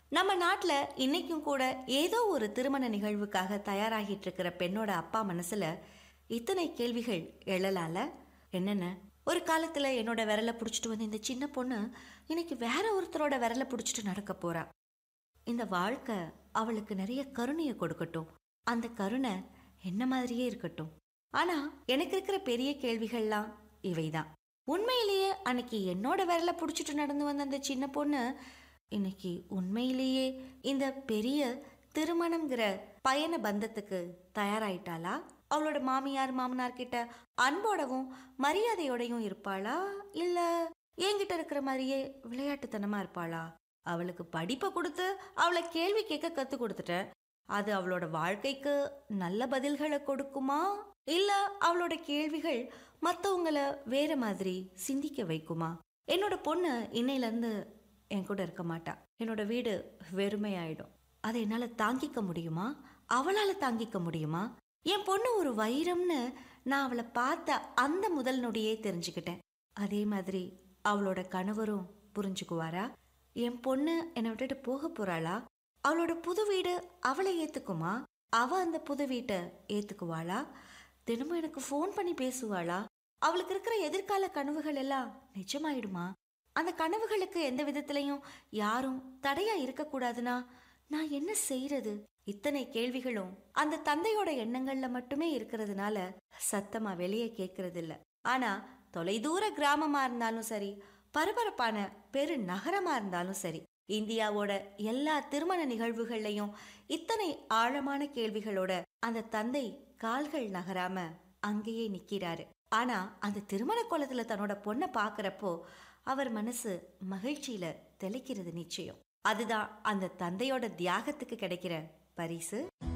நம்ம நாட்டுல இன்னைக்கும் கூட ஏதோ ஒரு திருமண நிகழ்வுக்காக தயாராகிட்டு இருக்கிற பெண்ணோட அப்பா மனசுல இத்தனை கேள்விகள் எழலால என்னென்ன ஒரு காலத்துல என்னோட விரலை பிடிச்சிட்டு வந்து இந்த சின்ன பொண்ணு இன்னைக்கு வேற ஒருத்தரோட விரலை பிடிச்சிட்டு நடக்க போறா இந்த வாழ்க்கை அவளுக்கு நிறைய கருணையை கொடுக்கட்டும் அந்த கருணை என்ன மாதிரியே இருக்கட்டும் ஆனா எனக்கு இருக்கிற பெரிய கேள்விகள்லாம் இவைதான் உண்மையிலேயே அன்னைக்கு என்னோட விரலை பிடிச்சிட்டு நடந்து வந்த அந்த சின்ன பொண்ணு இன்னைக்கு உண்மையிலேயே இந்த பெரிய திருமணம்ங்கிற பயண பந்தத்துக்கு தயாராயிட்டாளா அவளோட மாமியார் மாமனார் கிட்ட அன்போடவும் மரியாதையோடையும் இருப்பாளா இல்ல என்கிட்ட இருக்கிற மாதிரியே விளையாட்டுத்தனமா இருப்பாளா அவளுக்கு படிப்பை கொடுத்து அவளை கேள்வி கேட்க கத்து கொடுத்துட்டேன் அது அவளோட வாழ்க்கைக்கு நல்ல பதில்களை கொடுக்குமா இல்ல அவளோட கேள்விகள் மத்தவங்கள வேற மாதிரி சிந்திக்க வைக்குமா என்னோட பொண்ணு இன்னையில இருந்து என் கூட இருக்க மாட்டா என்னோட வீடு வெறுமையாயிடும் அதை என்னால தாங்கிக்க முடியுமா அவளால தாங்கிக்க முடியுமா என் பொண்ணு ஒரு வைரம்னு நான் அவளை பார்த்த அந்த முதல் நொடியே தெரிஞ்சுக்கிட்டேன் அதே மாதிரி அவளோட கணவரும் புரிஞ்சுக்குவாரா என் பொண்ணு என்னை விட்டுட்டு போக போறாளா அவளோட புது வீடு அவளை ஏத்துக்குமா அவ அந்த புது வீட்டை ஏத்துக்குவாளா தினமும் எனக்கு ஃபோன் பண்ணி பேசுவாளா அவளுக்கு இருக்கிற எதிர்கால கனவுகள் எல்லாம் நிஜமாயிடுமா அந்த கனவுகளுக்கு எந்த விதத்திலையும் யாரும் தடையா இருக்கக்கூடாதுன்னா நான் என்ன செய்யறது இத்தனை கேள்விகளும் அந்த தந்தையோட எண்ணங்கள்ல மட்டுமே இருக்கிறதுனால சத்தமா வெளியே கேட்கறது இல்ல ஆனா தொலைதூர கிராமமா இருந்தாலும் சரி பரபரப்பான பெரு நகரமா இருந்தாலும் சரி இந்தியாவோட எல்லா திருமண நிகழ்வுகள்லையும் இத்தனை ஆழமான கேள்விகளோட அந்த தந்தை கால்கள் நகராம அங்கேயே நிக்கிறாரு ஆனா அந்த திருமண கோலத்துல தன்னோட பொண்ணை பாக்குறப்போ அவர் மனசு மகிழ்ச்சியில தெளிக்கிறது நிச்சயம் அதுதான் அந்த தந்தையோட தியாகத்துக்கு கிடைக்கிற பரிசு